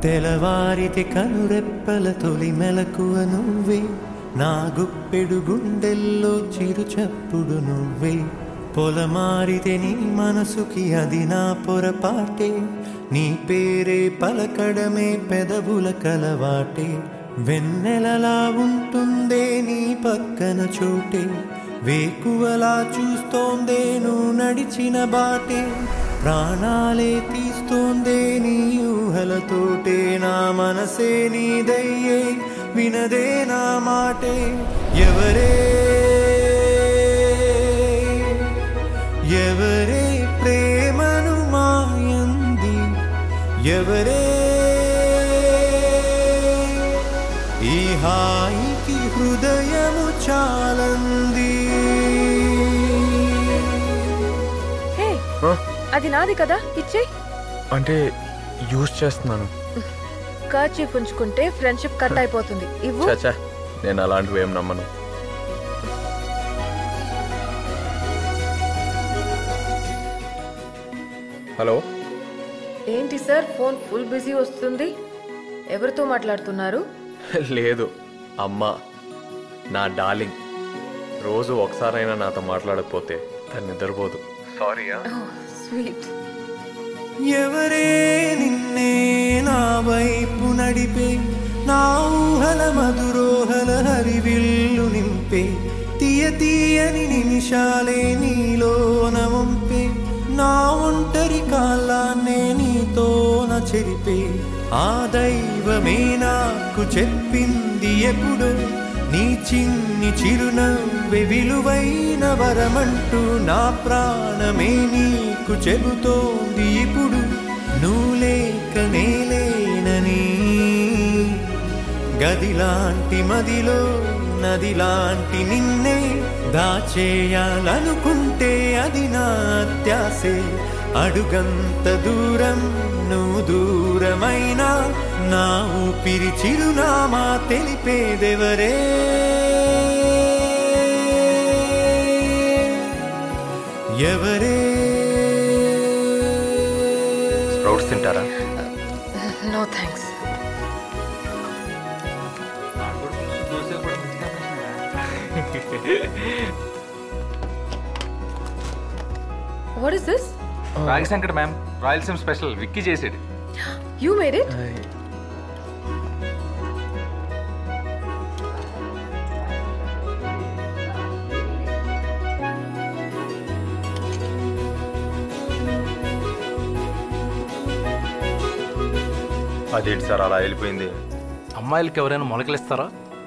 తెలవారితే కనురెప్పల తొలి మెలకువ నువ్వే నా గుప్పెడు గుండెల్లో చిరు చప్పుడు నువ్వే పొలమారితే నీ మనసుకి అది నా పొరపాటే నీ పేరే పలకడమే పెదవుల కలవాటే వెన్నెలలా ఉంటుందే నీ పక్కన చోటే వేకువలా చూస్తోందే నువ్వు నడిచిన బాటే ప్రాణాలే తీస్తోందే నీ ఊహలతోటే నా మనసే నీదయ్యే వినదే నా మాటే ఎవరే ఎవరే ప్రేమను మాయంది ఎవరే ఈ హాయికి హృదయము చాలంది హే అది నాది కదా ఇచ్చే అంటే యూజ్ చేస్తున్నాను కర్చీఫ్ ఉంచుకుంటే ఫ్రెండ్షిప్ కట్ అయిపోతుంది ఇవ్వు చచ్చా నేను అలాంటివి ఏం నమ్మను హలో ఏంటి సార్ ఫోన్ ఫుల్ బిజీ వస్తుంది ఎవరితో మాట్లాడుతున్నారు లేదు అమ్మ నా డార్లింగ్ రోజు ఒకసారైనా నాతో మాట్లాడకపోతే తను నిద్రపోదు సారీయా స్వీట్ ఎవరే నిన్నే నా వైపు నడిపే నా ఊహల మధురోహల హరివిల్లు నింపే తీయ తీయని నిమిషాలే నీలోన వంపే నా ఒంటరి కాలాన్నే నీతోన చెరిపే ఆ దైవమే నాకు చెప్పింది ఎప్పుడు నీ చిన్ని చిరునవ్వె విలువైన వరమంటూ నా ప్రాణమే నీకు చెబుతోంది ఇప్పుడు నువ్వు లేక నేలేనని గదిలాంటి మదిలో నదిలాంటి నిన్నే దాచేయాలనుకుంటే అది నా అత్యాసే అడుగంత దూరం నువ్వు దూరమైనా నా ఊపిరి చిరునామా తెలిపేదెవరే ఎవరే స్ప్రౌట్స్ తింటారా no thanks what is this ragi sangati ma'am Rayalaseema special Vicky చేసాడు యూ మేడ్ ఇట్ అదేంటి సార్ అలా వెళ్ళిపోయింది అమ్మాయిలకి ఎవరైనా మొలకలు ఇస్తారా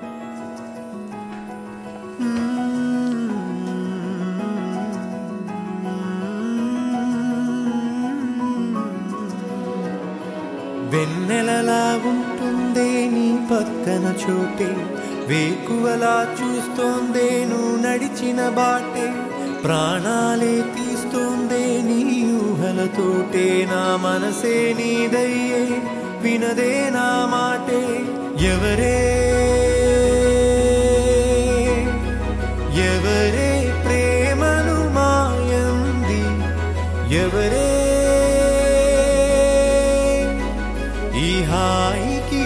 వెన్నెలలా ఉంటుందే నీ పక్కన చోటే వేకువలా చూస్తోందే నువ్వు నడిచిన బాటే ప్రాణాలే తీస్తోందే నీ ఊహలతోటే నా మనసే నీదయ్యే వినదే నా మాటే ఎవరే ఎవరే ప్రేమను మాయంది ఎవరే ఈ హాయికి